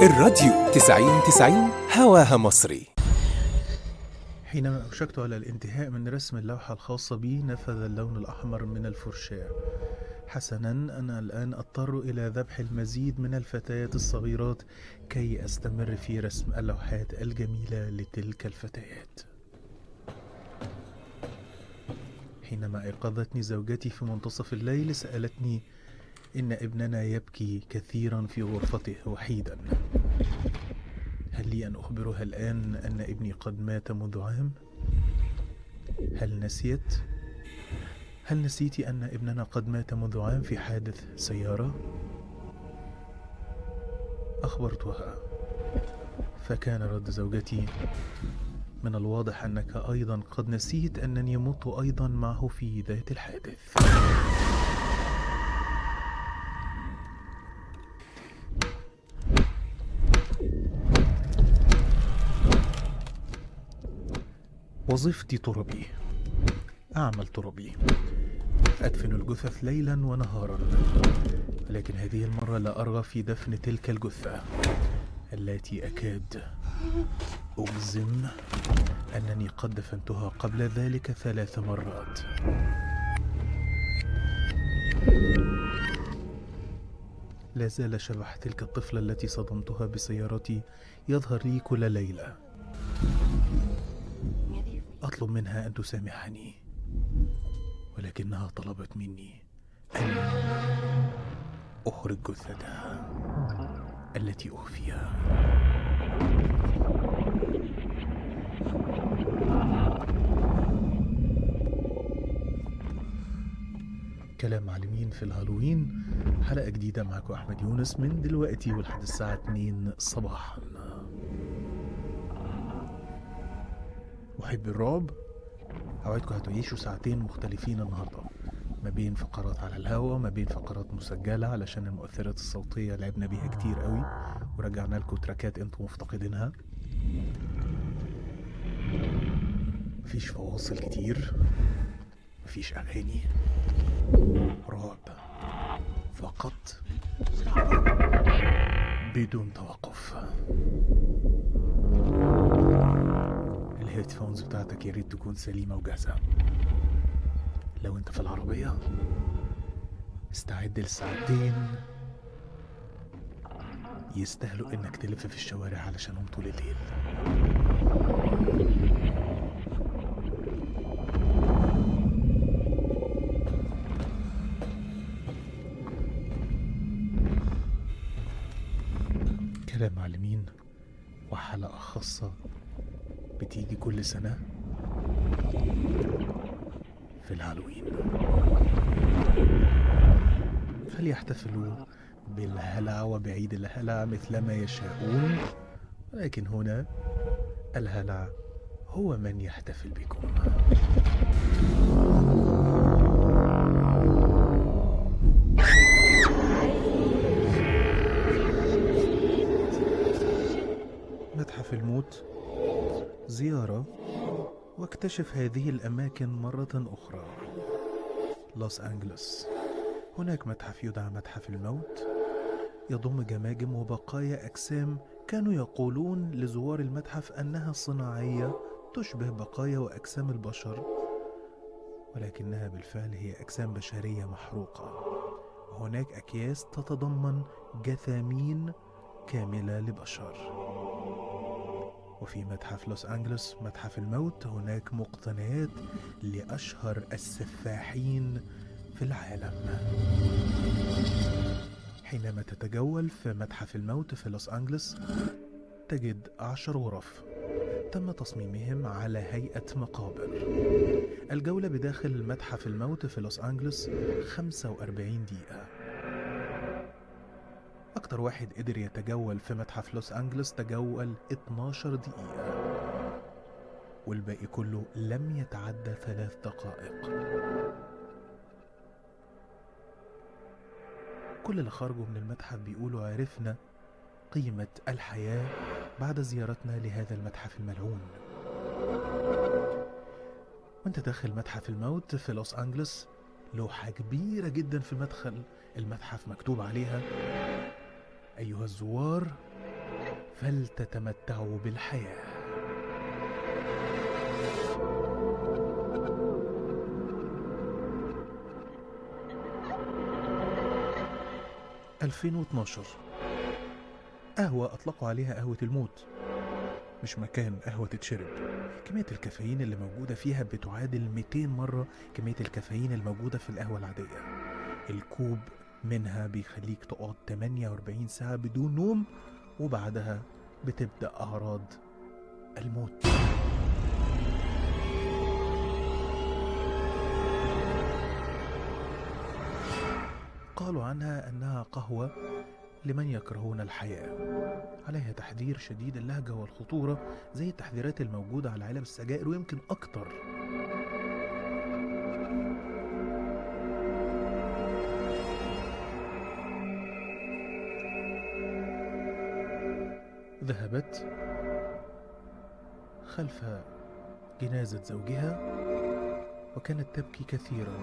الراديو 90 90 هواها مصري حينما أوشكت على الانتهاء من رسم اللوحة الخاصة بي نفذ اللون الأحمر من الفرشاة حسنا أنا الآن أضطر إلى ذبح المزيد من الفتيات الصغيرات كي أستمر في رسم اللوحات الجميلة لتلك الفتيات حينما أيقظتني زوجتي في منتصف الليل سألتني إن ابننا يبكي كثيرا في غرفته وحيدا هل لي أن أخبرها الآن أن ابني قد مات منذ عام؟ هل نسيت؟ هل نسيت أن ابننا قد مات منذ عام في حادث سيارة؟ أخبرتها فكان رد زوجتي من الواضح أنك أيضا قد نسيت أنني مت أيضا معه في ذات الحادث وظيفتي تربي أعمل تربي أدفن الجثث ليلا ونهارا ولكن هذه المرة لا أرغب في دفن تلك الجثة التي أكاد أجزم أنني قد دفنتها قبل ذلك ثلاث مرات لا زال شبح تلك الطفلة التي صدمتها بسيارتي يظهر لي كل ليلة أطلب منها أن تسامحني ولكنها طلبت مني أن أخرج جثتها التي أخفيها كلام معلمين في الهالوين حلقة جديدة معكم أحمد يونس من دلوقتي ولحد الساعة 2 صباحا محب الرعب أوعدكم هتعيشوا ساعتين مختلفين النهاردة ما بين فقرات على الهوا ما بين فقرات مسجلة علشان المؤثرات الصوتية لعبنا بيها كتير قوي ورجعنا لكم تراكات انتم مفتقدينها مفيش فواصل كتير مفيش أغاني رعب فقط بدون توقف الهيدفونز بتاعتك يا ريت تكون سليمة وجاهزة لو انت في العربية استعد لساعتين يستاهلوا انك تلف في الشوارع علشانهم طول الليل كلام معلمين وحلقة خاصة بتيجي كل سنة في الهالوين فليحتفلوا بالهلع وبعيد الهلع مثلما يشاءون ولكن هنا الهلع هو من يحتفل بكم متحف الموت زيارة واكتشف هذه الأماكن مرة أخرى لوس أنجلوس هناك متحف يدعى متحف الموت يضم جماجم وبقايا أجسام كانوا يقولون لزوار المتحف أنها صناعية تشبه بقايا وأجسام البشر ولكنها بالفعل هي أجسام بشرية محروقة وهناك أكياس تتضمن جثامين كاملة لبشر وفي متحف لوس أنجلوس متحف الموت هناك مقتنيات لأشهر السفاحين في العالم حينما تتجول في متحف الموت في لوس أنجلوس تجد عشر غرف تم تصميمهم على هيئة مقابر الجولة بداخل متحف الموت في لوس أنجلوس 45 دقيقة أكتر واحد قدر يتجول في متحف لوس أنجلوس تجول 12 دقيقة والباقي كله لم يتعدى ثلاث دقائق كل اللي خرجوا من المتحف بيقولوا عرفنا قيمة الحياة بعد زيارتنا لهذا المتحف الملعون وانت داخل متحف الموت في لوس أنجلوس لوحة كبيرة جدا في مدخل المتحف مكتوب عليها أيها الزوار فلتتمتعوا بالحياه 2012 قهوة أطلقوا عليها قهوة الموت مش مكان قهوة تتشرب كمية الكافيين اللي موجودة فيها بتعادل 200 مرة كمية الكافيين الموجودة في القهوة العادية الكوب منها بيخليك تقعد 48 ساعة بدون نوم وبعدها بتبدأ أعراض الموت قالوا عنها أنها قهوة لمن يكرهون الحياة عليها تحذير شديد اللهجة والخطورة زي التحذيرات الموجودة على علب السجائر ويمكن أكتر ذهبت خلف جنازة زوجها وكانت تبكي كثيرا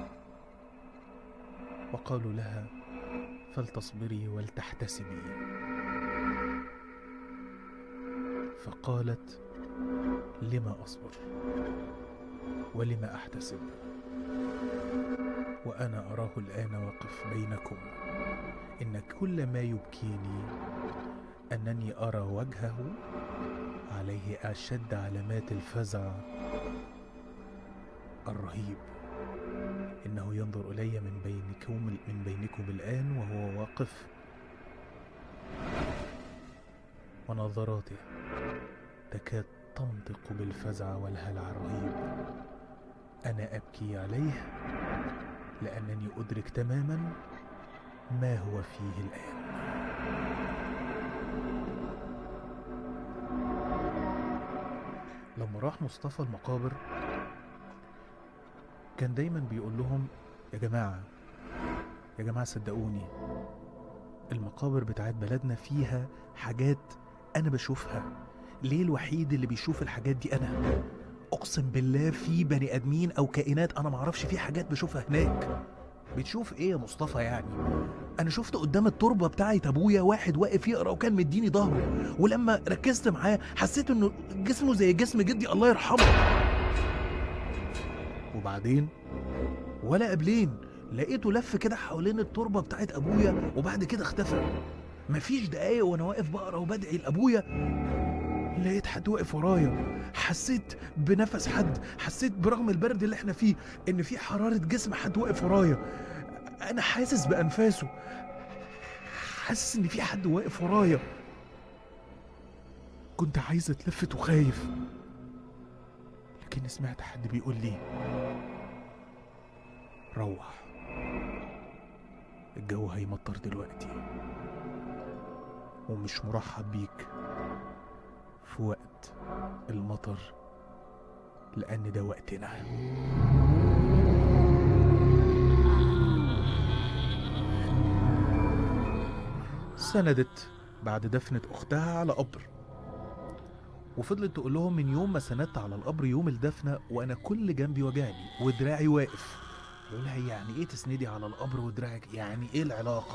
وقالوا لها فلتصبري ولتحتسبي فقالت لما اصبر ولما احتسب وانا اراه الان واقف بينكم ان كل ما يبكيني انني ارى وجهه عليه اشد علامات الفزع الرهيب إنه ينظر إلي من بينكم من بينكم الآن وهو واقف ونظراته تكاد تنطق بالفزع والهلع الرهيب أنا أبكي عليه لأنني أدرك تماما ما هو فيه الآن لما راح مصطفى المقابر كان دايما بيقول لهم يا جماعة يا جماعة صدقوني المقابر بتاعت بلدنا فيها حاجات أنا بشوفها ليه الوحيد اللي بيشوف الحاجات دي أنا أقسم بالله في بني آدمين أو كائنات أنا معرفش في حاجات بشوفها هناك بتشوف ايه يا مصطفى يعني انا شفت قدام التربه بتاعت ابويا واحد واقف يقرا وكان مديني ظهره ولما ركزت معاه حسيت انه جسمه زي جسم جدي الله يرحمه وبعدين ولا قبلين لقيته لف كده حوالين التربه بتاعت ابويا وبعد كده اختفى مفيش دقايق وانا واقف بقرا وبدعي لابويا لقيت حد واقف ورايا حسيت بنفس حد حسيت برغم البرد اللي احنا فيه ان في حراره جسم حد واقف ورايا انا حاسس بانفاسه حاسس ان في حد واقف ورايا كنت عايز اتلفت وخايف لكن سمعت حد بيقول لي روح الجو هيمطر دلوقتي ومش مرحب بيك في وقت المطر لأن ده وقتنا سندت بعد دفنة أختها على قبر وفضلت تقول لهم من يوم ما سندت على القبر يوم الدفنة وأنا كل جنبي وجعني ودراعي واقف يقول لها يعني إيه تسندي على القبر ودراعك يعني إيه العلاقة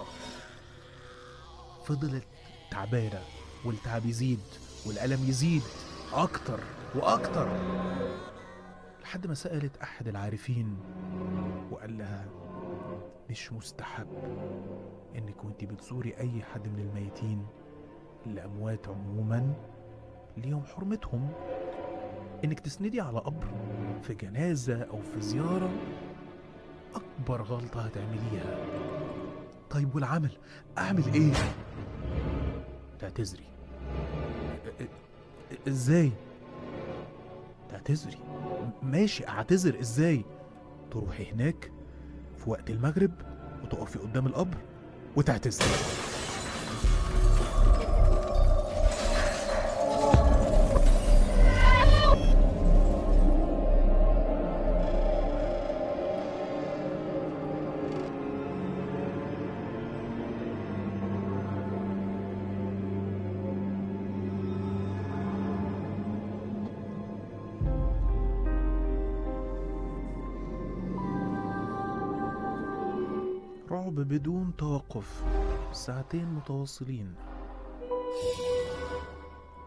فضلت تعبانة والتعب يزيد والألم يزيد أكتر وأكتر لحد ما سألت أحد العارفين وقال لها مش مستحب إنك كنت بتزوري أي حد من الميتين الأموات عموما ليهم حرمتهم إنك تسندي على قبر في جنازة أو في زيارة أكبر غلطة هتعمليها طيب والعمل أعمل إيه؟ تعتذري ازاي تعتذري ماشي اعتذر ازاي تروحي هناك في وقت المغرب وتقفي قدام القبر وتعتذري رعب بدون توقف ساعتين متواصلين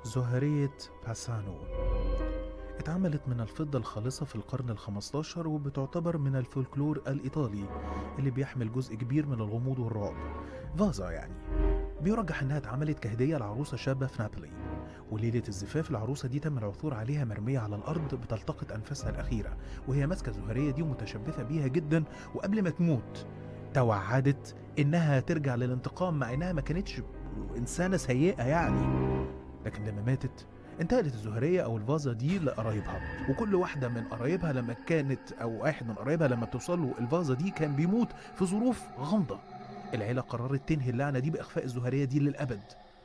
زهرية باسانو اتعملت من الفضة الخالصة في القرن ال15 وبتعتبر من الفولكلور الإيطالي اللي بيحمل جزء كبير من الغموض والرعب فازا يعني بيرجح إنها اتعملت كهدية لعروسة شابة في نابولي وليلة الزفاف العروسة دي تم العثور عليها مرمية على الأرض بتلتقط أنفاسها الأخيرة وهي ماسكة الزهرية دي ومتشبثة بيها جدا وقبل ما تموت توعدت إنها ترجع للانتقام مع إنها ما كانتش إنسانة سيئة يعني لكن لما ماتت انتقلت الزهرية أو الفازة دي لقرايبها وكل واحدة من قرايبها لما كانت أو واحد من قرايبها لما بتوصل له الفازة دي كان بيموت في ظروف غامضة العيلة قررت تنهي اللعنة دي بإخفاء الزهرية دي للأبد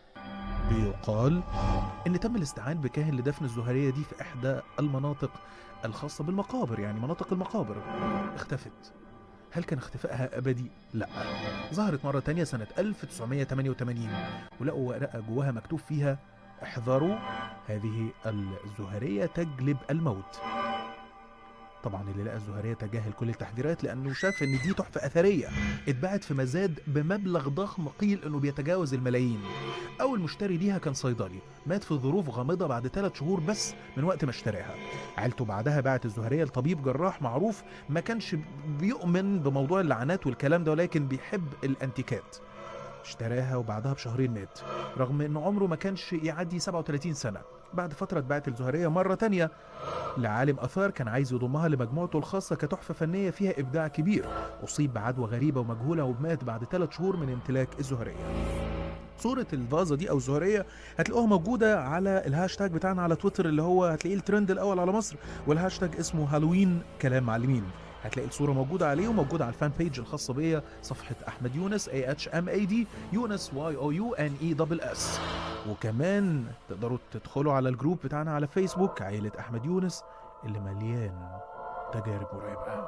بيقال إن تم الاستعان بكاهن لدفن الزهرية دي في إحدى المناطق الخاصة بالمقابر يعني مناطق المقابر اختفت هل كان اختفائها أبدي؟ لا ظهرت مرة تانية سنة 1988 ولقوا ورقة جواها مكتوب فيها احذروا هذه الزهرية تجلب الموت طبعا اللي لقى الزهرية تجاهل كل التحذيرات لأنه شاف إن دي تحفة أثرية اتباعت في مزاد بمبلغ ضخم قيل إنه بيتجاوز الملايين أول مشتري ليها كان صيدلي مات في ظروف غامضة بعد ثلاث شهور بس من وقت ما اشتراها عيلته بعدها باعت الزهرية لطبيب جراح معروف ما كانش بيؤمن بموضوع اللعنات والكلام ده ولكن بيحب الأنتيكات اشتراها وبعدها بشهرين مات رغم ان عمره ما كانش يعدي 37 سنة بعد فترة اتباعت الزهرية مرة تانية لعالم آثار كان عايز يضمها لمجموعته الخاصة كتحفة فنية فيها إبداع كبير أصيب بعدوى غريبة ومجهولة ومات بعد ثلاث شهور من امتلاك الزهرية صورة الفازة دي أو الزهرية هتلاقوها موجودة على الهاشتاج بتاعنا على تويتر اللي هو هتلاقيه الترند الأول على مصر والهاشتاج اسمه هالوين كلام معلمين هتلاقي الصورة موجودة عليه وموجودة على الفان بيج الخاصة بيا صفحة أحمد يونس A H M A D يونس Y O U N E دبل S وكمان تقدروا تدخلوا على الجروب بتاعنا على فيسبوك عائلة أحمد يونس اللي مليان تجارب مرعبة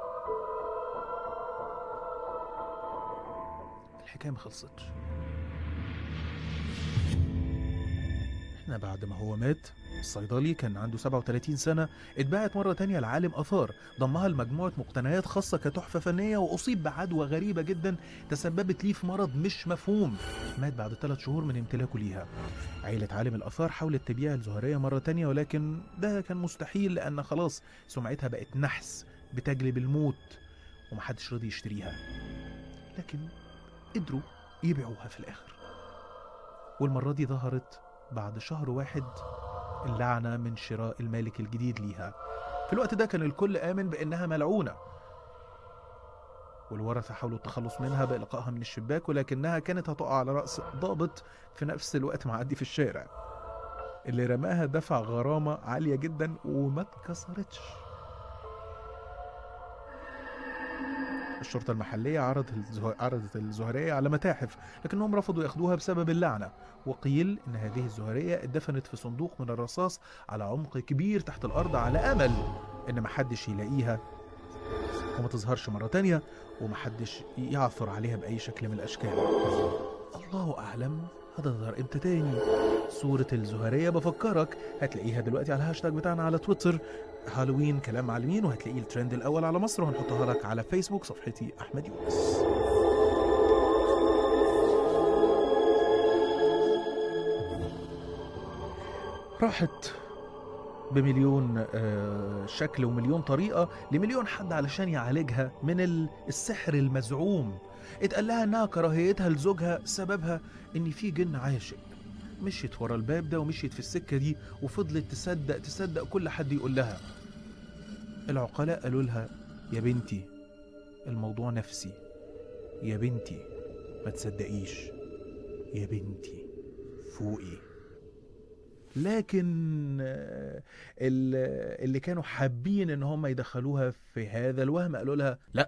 الحكاية ما خلصتش احنا بعد ما هو مات الصيدلي كان عنده 37 سنة اتباعت مرة تانية لعالم آثار ضمها لمجموعة مقتنيات خاصة كتحفة فنية وأصيب بعدوى غريبة جدا تسببت ليه في مرض مش مفهوم مات بعد ثلاث شهور من امتلاكه ليها عيلة عالم الآثار حاولت تبيع الزهرية مرة تانية ولكن ده كان مستحيل لأن خلاص سمعتها بقت نحس بتجلب الموت ومحدش رضي يشتريها لكن قدروا يبيعوها في الآخر والمرة دي ظهرت بعد شهر واحد اللعنة من شراء المالك الجديد ليها في الوقت ده كان الكل آمن بأنها ملعونة والورثة حاولوا التخلص منها بإلقائها من الشباك ولكنها كانت هتقع على رأس ضابط في نفس الوقت معدي في الشارع اللي رماها دفع غرامة عالية جدا وما اتكسرتش الشرطة المحلية عرضت الزه... عرضت الزهرية على متاحف لكنهم رفضوا ياخدوها بسبب اللعنة وقيل إن هذه الزهرية اتدفنت في صندوق من الرصاص على عمق كبير تحت الأرض على أمل إن محدش يلاقيها وما تظهرش مرة تانية ومحدش يعثر عليها بأي شكل من الأشكال الله أعلم هتظهر امتى تاني صورة الزهرية بفكرك هتلاقيها دلوقتي على الهاشتاج بتاعنا على تويتر هالوين كلام معلمين وهتلاقيه الترند الأول على مصر وهنحطها لك على فيسبوك صفحتي أحمد يونس راحت بمليون آه، شكل ومليون طريقة لمليون حد علشان يعالجها من ال- السحر المزعوم اتقال لها انها كراهيتها لزوجها سببها ان في جن عاشق مشيت ورا الباب ده ومشيت في السكة دي وفضلت تصدق تصدق كل حد يقول لها العقلاء قالوا لها يا بنتي الموضوع نفسي يا بنتي ما تصدقيش يا بنتي فوقي لكن آه، ال- اللي كانوا حابين ان هم يدخلوها في هذا الوهم قالوا لها لا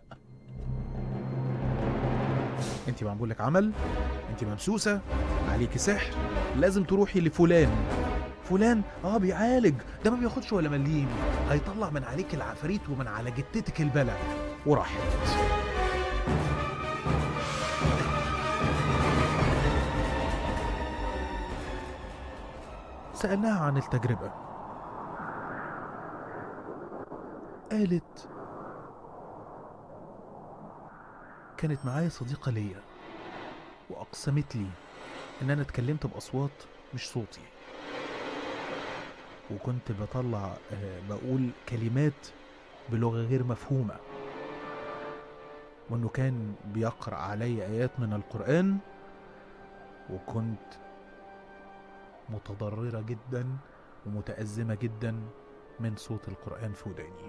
انت معمول لك عمل انت ممسوسه عليكي سحر لازم تروحي لفلان فلان اه بيعالج ده ما بياخدش ولا مليم هيطلع من عليك العفاريت ومن على جتتك البلا وراحت سألناها عن التجربة قالت كانت معايا صديقة ليا وأقسمت لي إن أنا اتكلمت بأصوات مش صوتي وكنت بطلع آه، بقول كلمات بلغة غير مفهومة وانه كان بيقرأ علي آيات من القرآن وكنت متضررة جدا ومتأزمة جدا من صوت القرآن في وداني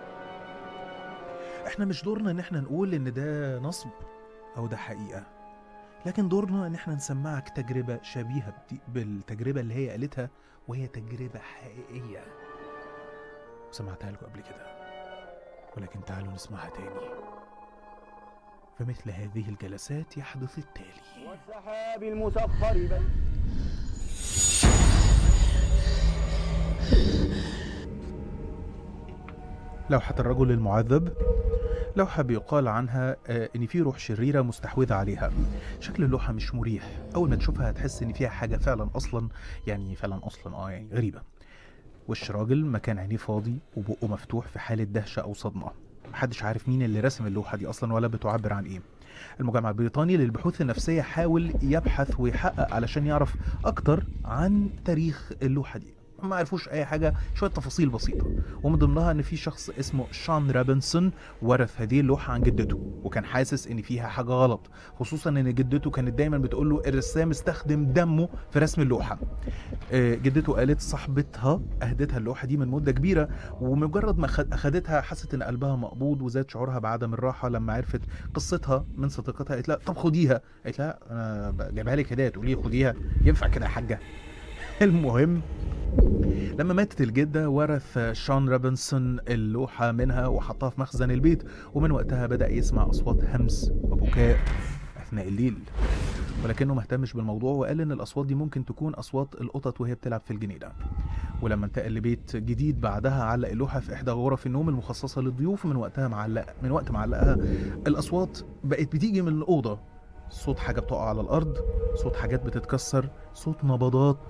احنا مش دورنا ان احنا نقول ان ده نصب او ده حقيقة لكن دورنا ان احنا نسمعك تجربة شبيهة بدي- بالتجربة اللي هي قالتها وهي تجربة حقيقية سمعتها لكم قبل كده ولكن تعالوا نسمعها تاني فمثل هذه الجلسات يحدث التالي والسحاب المسخر بين لوحة الرجل المعذب لوحة بيقال عنها آه، إن في روح شريرة مستحوذة عليها شكل اللوحة مش مريح أول ما تشوفها هتحس إن فيها حاجة فعلا أصلا يعني فعلا أصلا آه يعني غريبة وش راجل مكان عينيه فاضي وبقه مفتوح في حالة دهشة أو صدمة محدش عارف مين اللي رسم اللوحة دي أصلا ولا بتعبر عن إيه المجمع البريطاني للبحوث النفسية حاول يبحث ويحقق علشان يعرف أكتر عن تاريخ اللوحة دي ما عرفوش أي حاجة شوية تفاصيل بسيطة ومن ضمنها ان في شخص اسمه شان رابنسون ورث هذه اللوحه عن جدته وكان حاسس ان فيها حاجه غلط خصوصا ان جدته كانت دايما بتقول له الرسام استخدم دمه في رسم اللوحه آه، جدته قالت صاحبتها اهدتها اللوحه دي من مده كبيره ومجرد ما خد- اخدتها حست ان قلبها مقبوض وزاد شعورها بعدم الراحه لما عرفت قصتها من صديقتها قالت لها طب خديها قالت لها انا جايبها لك هديه تقولي لي خديها ينفع كده يا حاجه المهم لما ماتت الجدة ورث شون روبنسون اللوحة منها وحطها في مخزن البيت ومن وقتها بدأ يسمع أصوات همس وبكاء أثناء الليل ولكنه ما اهتمش بالموضوع وقال إن الأصوات دي ممكن تكون أصوات القطط وهي بتلعب في الجنينة ولما انتقل لبيت جديد بعدها علق اللوحة في إحدى غرف النوم المخصصة للضيوف من وقتها معلق من وقت ما علقها الأصوات بقت بتيجي من الأوضة صوت حاجة بتقع على الأرض صوت حاجات بتتكسر صوت نبضات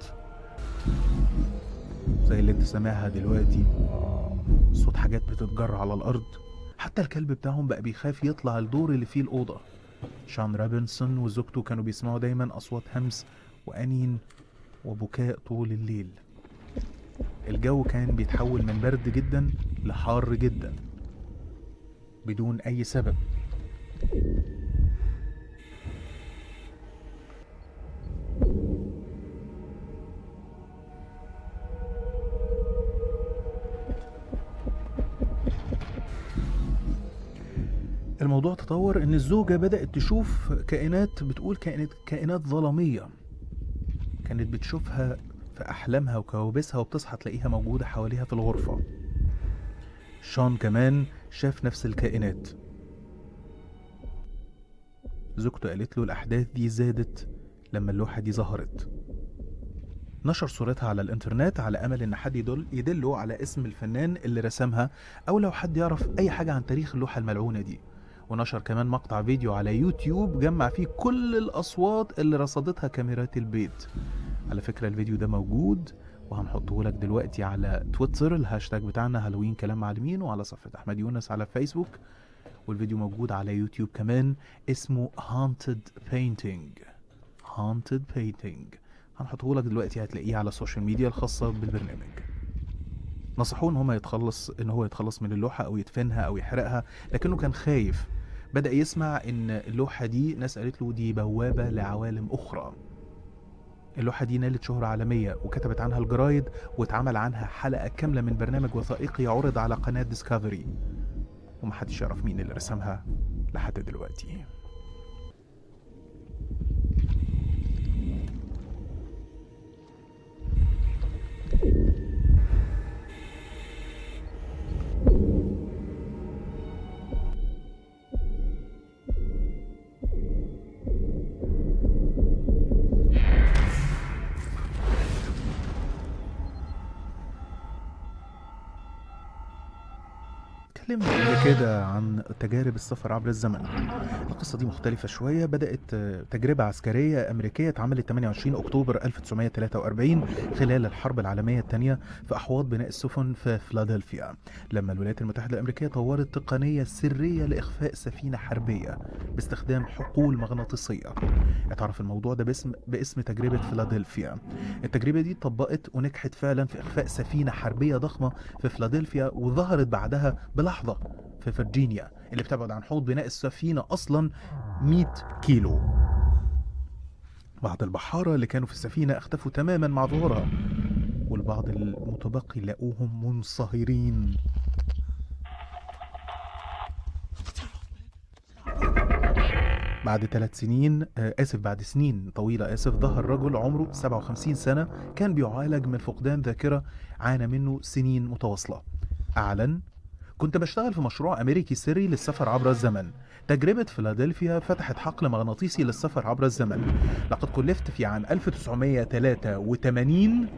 زي اللي انت سامعها دلوقتي صوت حاجات بتتجر على الارض حتى الكلب بتاعهم بقى بيخاف يطلع الدور اللي فيه الاوضه شان رابنسون وزوجته كانوا بيسمعوا دايما اصوات همس وانين وبكاء طول الليل الجو كان بيتحول من برد جدا لحار جدا بدون اي سبب الموضوع تطور ان الزوجة بدأت تشوف كائنات بتقول كائنات كائنات ظلامية كانت بتشوفها في أحلامها وكوابيسها وبتصحى تلاقيها موجودة حواليها في الغرفة شون كمان شاف نفس الكائنات زوجته قالت له الأحداث دي زادت لما اللوحة دي ظهرت نشر صورتها على الانترنت على امل ان حد يدل يدله على اسم الفنان اللي رسمها او لو حد يعرف اي حاجه عن تاريخ اللوحه الملعونه دي ونشر كمان مقطع فيديو على يوتيوب جمع فيه كل الأصوات اللي رصدتها كاميرات البيت على فكرة الفيديو ده موجود وهنحطه لك دلوقتي على تويتر الهاشتاج بتاعنا هالوين كلام معلمين وعلى صفحة أحمد يونس على فيسبوك والفيديو موجود على يوتيوب كمان اسمه Haunted Painting Haunted Painting هنحطه لك دلوقتي هتلاقيه على السوشيال ميديا الخاصة بالبرنامج نصحوه ان هو يتخلص ان هو يتخلص من اللوحة او يدفنها او يحرقها لكنه كان خايف بدأ يسمع ان اللوحة دي ناس قالت له دي بوابة لعوالم اخرى اللوحة دي نالت شهرة عالمية وكتبت عنها الجرايد واتعمل عنها حلقة كاملة من برنامج وثائقي عرض على قناة ديسكفري ومحدش يعرف مين اللي رسمها لحد دلوقتي اتكلمنا قبل كده عن تجارب السفر عبر الزمن القصة دي مختلفة شوية بدأت آه، تجربة عسكرية أمريكية اتعملت 28 أكتوبر 1943 خلال الحرب العالمية الثانية في أحواض بناء السفن في فيلادلفيا لما الولايات المتحدة الأمريكية طورت تقنية سرية لإخفاء سفينة حربية باستخدام حقول مغناطيسية اتعرف الموضوع ده باسم باسم تجربة فيلادلفيا التجربة دي طبقت ونجحت فعلا في إخفاء سفينة حربية ضخمة في فيلادلفيا وظهرت بعدها بلحظة في فرجينيا اللي بتبعد عن حوض بناء السفينة أصلا 100 كيلو بعض البحارة اللي كانوا في السفينة اختفوا تماما مع ظهورها والبعض المتبقي لقوهم منصهرين بعد ثلاث سنين آه، آسف بعد سنين طويلة آسف ظهر رجل عمره 57 سنة كان بيعالج من فقدان ذاكرة عانى منه سنين متواصلة أعلن كنت بشتغل في مشروع أمريكي سري للسفر عبر الزمن تجربة فيلادلفيا فتحت حقل مغناطيسي للسفر عبر الزمن لقد كلفت في عام 1983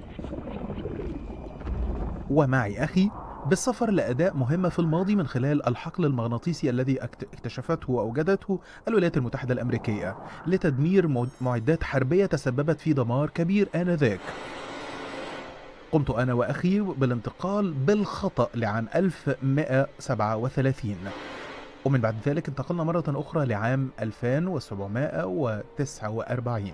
ومعي أخي بالسفر لأداء مهمة في الماضي من خلال الحقل المغناطيسي الذي اكت- اكتشفته وأوجدته الولايات المتحدة الأمريكية لتدمير مو- معدات حربية تسببت في دمار كبير آنذاك قمت أنا وأخي بالانتقال بالخطأ لعام 1137 ومن بعد ذلك انتقلنا مرة أخرى لعام 2749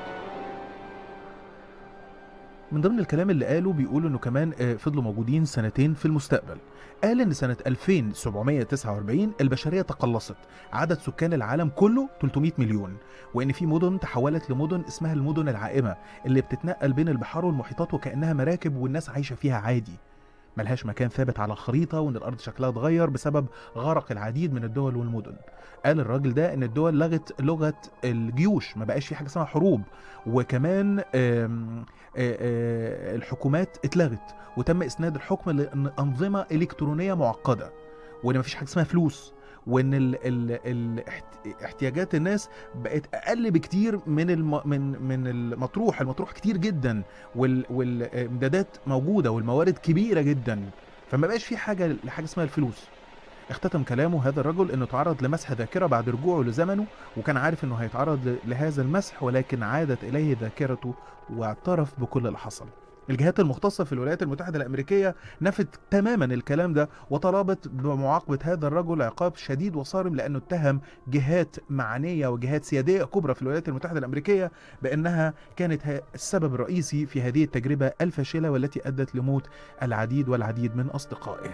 من ضمن الكلام اللي قاله بيقول انه كمان آه، فضلوا موجودين سنتين في المستقبل قال ان سنة 2749 البشرية تقلصت عدد سكان العالم كله 300 مليون وان في مدن تحولت لمدن اسمها المدن العائمة اللي بتتنقل بين البحار والمحيطات وكأنها مراكب والناس عايشة فيها عادي ملهاش مكان ثابت على الخريطة وان الارض شكلها اتغير بسبب غرق العديد من الدول والمدن قال الراجل ده ان الدول لغت لغة الجيوش ما بقاش في حاجة اسمها حروب وكمان آم، آه، آه، الحكومات اتلغت وتم اسناد الحكم لانظمه الكترونيه معقده وان مفيش حاجه اسمها فلوس وان ال ال ال احت- احتياجات الناس بقت اقل بكتير من الم من من المطروح المطروح كتير جدا وال والامدادات موجوده والموارد كبيره جدا فما بقاش في حاجه لحاجه اسمها الفلوس اختتم كلامه هذا الرجل انه تعرض لمسح ذاكره بعد رجوعه لزمنه وكان عارف انه هيتعرض ل- لهذا المسح ولكن عادت اليه ذاكرته واعترف بكل اللي حصل الجهات المختصة في الولايات المتحدة الأمريكية نفت تماما الكلام ده وطلبت بمعاقبة هذا الرجل عقاب شديد وصارم لأنه اتهم جهات معنية وجهات سيادية كبرى في الولايات المتحدة الأمريكية بأنها كانت ه- السبب الرئيسي في هذه التجربة الفاشلة والتي أدت لموت العديد والعديد من أصدقائه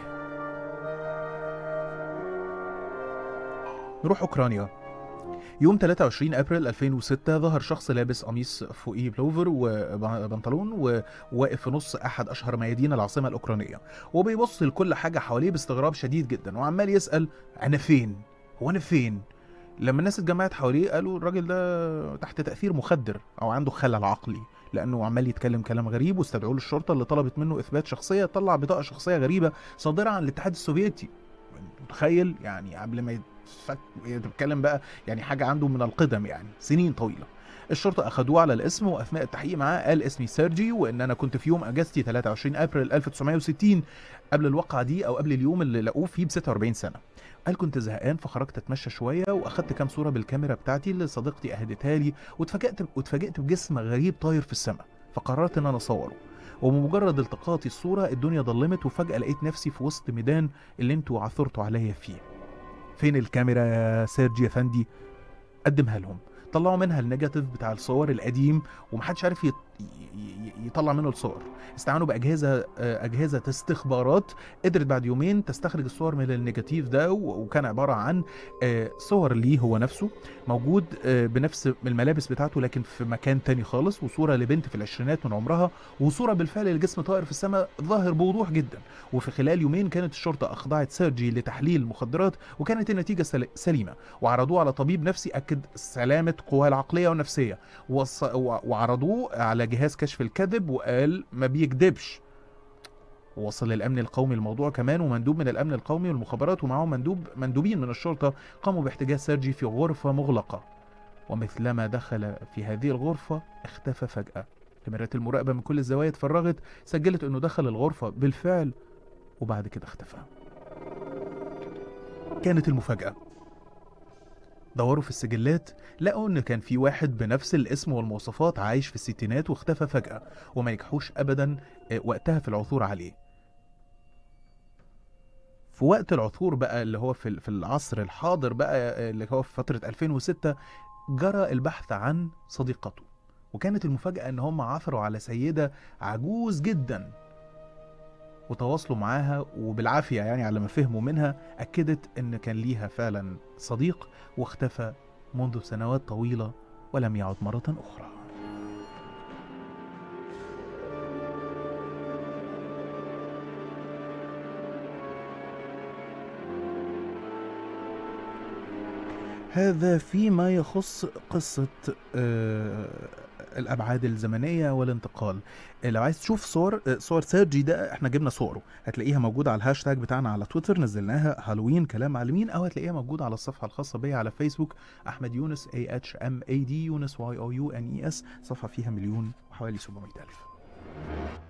نروح أوكرانيا يوم 23 ابريل 2006 ظهر شخص لابس قميص فوقيه بلوفر وبنطلون وواقف في نص احد اشهر ميادين العاصمه الاوكرانيه وبيبص لكل حاجه حواليه باستغراب شديد جدا وعمال يسال انا فين هو انا فين لما الناس اتجمعت حواليه قالوا الراجل ده تحت تاثير مخدر او عنده خلل عقلي لانه عمال يتكلم كلام غريب واستدعوه للشرطه اللي طلبت منه اثبات شخصيه طلع بطاقه شخصيه غريبه صادره عن الاتحاد السوفيتي متخيل يعني قبل ما يتفك يتكلم بقى يعني حاجه عنده من القدم يعني سنين طويله الشرطة أخدوه على الاسم وأثناء التحقيق معاه قال اسمي سيرجي وإن أنا كنت في يوم أجازتي 23 أبريل 1960 قبل الواقعة دي أو قبل اليوم اللي لقوه فيه ب 46 سنة قال كنت زهقان فخرجت اتمشى شويه واخدت كام صوره بالكاميرا بتاعتي اللي صديقتي اهدتها لي واتفاجئت واتفاجئت بجسم غريب طاير في السماء فقررت ان انا اصوره وبمجرد التقاطي الصوره الدنيا ضلمت وفجاه لقيت نفسي في وسط ميدان اللي انتوا عثرتوا عليا فيه فين الكاميرا يا سيرجي يا فندي قدمها لهم طلعوا منها النيجاتيف بتاع الصور القديم ومحدش عارف يط... ي- ي- يطلع منه الصور استعانوا باجهزه آه، اجهزه استخبارات قدرت بعد يومين تستخرج الصور من النيجاتيف ده و- وكان عباره عن آه، صور ليه هو نفسه موجود آه، بنفس الملابس بتاعته لكن في مكان تاني خالص وصوره لبنت في العشرينات من عمرها وصوره بالفعل لجسم طائر في السماء ظاهر بوضوح جدا وفي خلال يومين كانت الشرطه اخضعت سيرجي لتحليل المخدرات وكانت النتيجه سل- سليمه وعرضوه على طبيب نفسي اكد سلامه قواه العقليه والنفسيه وص... و- وعرضوه على جهاز كشف الكذب وقال ما بيكذبش ووصل للامن القومي الموضوع كمان ومندوب من الامن القومي والمخابرات ومعهم مندوب مندوبين من الشرطه قاموا باحتجاز سيرجي في غرفه مغلقه ومثلما دخل في هذه الغرفه اختفى فجاه كاميرات المراقبه من كل الزوايا اتفرغت سجلت انه دخل الغرفه بالفعل وبعد كده اختفى كانت المفاجأة دوروا في السجلات لقوا ان كان في واحد بنفس الاسم والمواصفات عايش في الستينات واختفى فجأة وما نجحوش ابدا آه، وقتها في العثور عليه في وقت العثور بقى اللي هو في في العصر الحاضر بقى آه، اللي هو في فترة 2006 جرى البحث عن صديقته وكانت المفاجأة ان هم عثروا على سيدة عجوز جدا وتواصلوا معاها وبالعافية يعني على ما فهموا منها أكدت إن كان ليها فعلا صديق واختفى منذ سنوات طويلة ولم يعد مرة أخرى هذا فيما يخص قصة آه، الأبعاد الزمنية والانتقال آه، لو عايز تشوف صور آه، صور سيرجي ده احنا جبنا صوره هتلاقيها موجودة على الهاشتاج بتاعنا على تويتر نزلناها هالوين كلام عالمين أو هتلاقيها موجودة على الصفحة الخاصة بيا على فيسبوك أحمد يونس A H M A D يونس Y O U N E S صفحة فيها مليون وحوالي 700 ألف